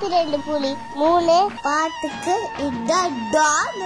நூத்தி ரெண்டு புலி மூணு பாட்டுக்கு இதான் டான்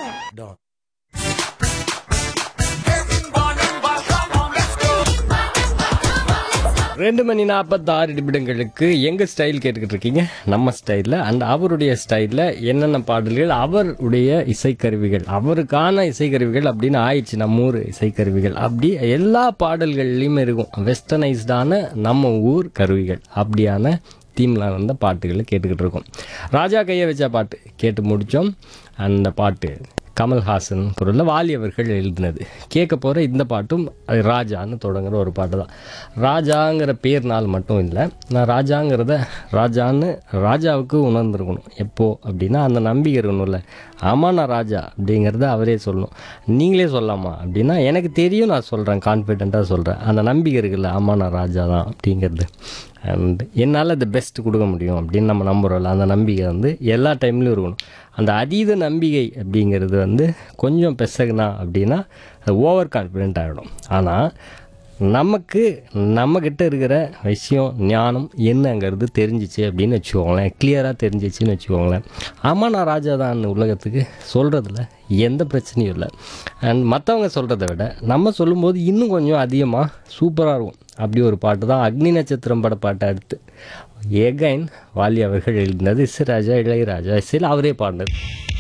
ரெண்டு மணி நாற்பத்தாறு நிமிடங்களுக்கு எங்கள் ஸ்டைல் கேட்டுக்கிட்டு இருக்கீங்க நம்ம ஸ்டைலில் அண்ட் அவருடைய ஸ்டைலில் என்னென்ன பாடல்கள் அவருடைய இசைக்கருவிகள் அவருக்கான இசைக்கருவிகள் அப்படின்னு ஆயிடுச்சு நம்ம ஊர் இசைக்கருவிகள் அப்படி எல்லா பாடல்கள்லையுமே இருக்கும் வெஸ்டர்னைஸ்டான நம்ம ஊர் கருவிகள் அப்படியான தீமில் வந்த பாட்டுகளை கேட்டுக்கிட்டு இருக்கோம் ராஜா கையை வச்ச பாட்டு கேட்டு முடித்தோம் அந்த பாட்டு கமல்ஹாசன் குரலில் வாலி அவர்கள் எழுதினது கேட்க போகிற இந்த பாட்டும் அது ராஜான்னு தொடங்குற ஒரு பாட்டு தான் ராஜாங்கிற பேர்னால் மட்டும் இல்லை நான் ராஜாங்கிறத ராஜான்னு ராஜாவுக்கு உணர்ந்துருக்கணும் எப்போ அப்படின்னா அந்த நம்பிக்கை இருக்கணும்ல ஆமாம் நான் ராஜா அப்படிங்கிறத அவரே சொல்லணும் நீங்களே சொல்லலாமா அப்படின்னா எனக்கு தெரியும் நான் சொல்கிறேன் கான்ஃபிடெண்ட்டாக சொல்கிறேன் அந்த நம்பிக்கை இருக்குல்ல ஆமாம் நான் ராஜா தான் அப்படிங்கிறது அண்ட் என்னால் அது பெஸ்ட் கொடுக்க முடியும் அப்படின்னு நம்ம நம்புகிறோம்ல அந்த நம்பிக்கை வந்து எல்லா டைம்லையும் இருக்கணும் அந்த அதீத நம்பிக்கை அப்படிங்கிறது வந்து கொஞ்சம் பெசகுனா அப்படின்னா அது ஓவர் கான்ஃபிடென்ட் ஆகிடும் ஆனால் நமக்கு நம்மக்கிட்ட இருக்கிற விஷயம் ஞானம் என்னங்கிறது தெரிஞ்சிச்சு அப்படின்னு வச்சுக்கோங்களேன் கிளியராக தெரிஞ்சிச்சுன்னு வச்சுக்கோங்களேன் ஆமாம் நான் ராஜா தான் உலகத்துக்கு சொல்கிறதுல எந்த பிரச்சனையும் இல்லை அண்ட் மற்றவங்க சொல்கிறத விட நம்ம சொல்லும்போது இன்னும் கொஞ்சம் அதிகமாக சூப்பராக இருக்கும் அப்படி ஒரு பாட்டு தான் அக்னி நட்சத்திரம் பட பாட்டை அடுத்து எகைன் வாலி அவர்கள் எழுதினது இசை ராஜா இளையராஜா இசையில் அவரே பாடினது